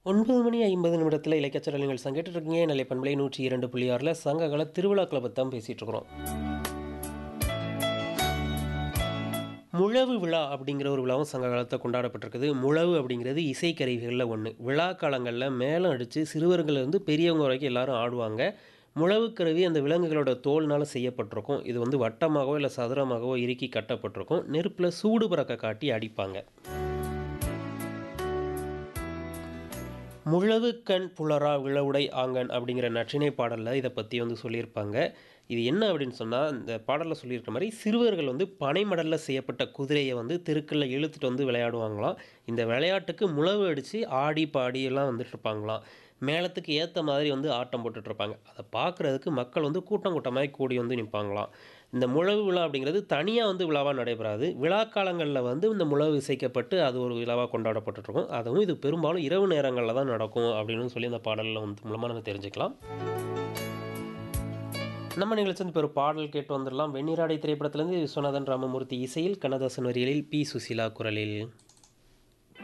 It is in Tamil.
9 மணி 50 நிமிடத்துல இலக்கியச்சரல் நீங்கள் சங்கிட்டு இருக்கீங்க நிலை பண்பலை 102.6ல சங்ககால திருவிழாக்களை பத்தி தான் பேசிட்டு இருக்கிறோம். முழவு விழா அப்படிங்கிற ஒரு விழாவும் சங்க காலத்துல கொண்டாடப்பட்டிருக்குது. முழவு அப்படிங்கிறது இசைக்கருவிகள்ல ஒண்ணு. விழா காலங்கள்ல மேளம் அடிச்சு சிறுவர்கள்ல இருந்து பெரியவங்க வரைக்கும் எல்லாரும் ஆடுவாங்க. முழவுக்கருவி அந்த விலங்குகளோட தோல்னால செய்யப்பட்டிருக்கும். இது வந்து வட்டமாகவோ இல்ல சதுரமாகவோ இறுக்கி கட்டப்பட்டிருக்கும். நெருப்புல சூடு பறக்க காட்டி அடிப்பாங்க. முழவுக்கண் புலரா விழவுடை ஆங்கண் அப்படிங்கிற நற்றிணை பாடல்ல இத பத்தி வந்து சொல்லியிருப்பாங்க. இது என்ன அப்படின்னு சொன்னா, இந்த பாடல்ல சொல்லியிருக்க மாரி சிறுவர்கள் வந்து பனை மடல்ல செய்யப்பட்ட குதிரைய வந்து தெருக்கள்ல இழுத்துட்டு வந்து விளையாடுவாங்களாம். இந்த விளையாட்டுக்கு முழவு அடிச்சு ஆடி, பாடி எல்லாம் வந்துட்டு இருப்பாங்களாம். மேளத்துக்கு ஏத்த மாதிரி வந்து ஆட்டம் போட்டுட்டு இருப்பாங்க. அத பார்க்கறதுக்கு மக்கள் வந்து கூட்டம் கூட்டமாய் கூடி வந்து நிப்பாங்களாம். இந்த முழவு விழா அப்படிங்கிறது தனியா வந்து விழாவா நடைபெறாது. விழா காலங்கள்ல வந்து இந்த முழவு இசைக்கப்பட்டு அது ஒரு விழாவா கொண்டாடப்பட்டுட்டு இருக்கும். அதுவும் இது பெரும்பாலும் இரவு நேரங்கள்ல தான் நடக்கும் அப்படின்னு சொல்லி அந்த பாடல்ல வந்து மூலமா நம்ம தெரிஞ்சுக்கலாம். நம்ம நிகழ்ச்சி வந்து இப்ப ஒரு பாடல் கேட்டு வந்துடலாம். வெண்ணிராடை திரைப்படத்திலிருந்து விஸ்வநாதன் ராமமூர்த்தி இசையில் கண்ணதாசன் வரிகளில் பி. சுசீலா குரலில்.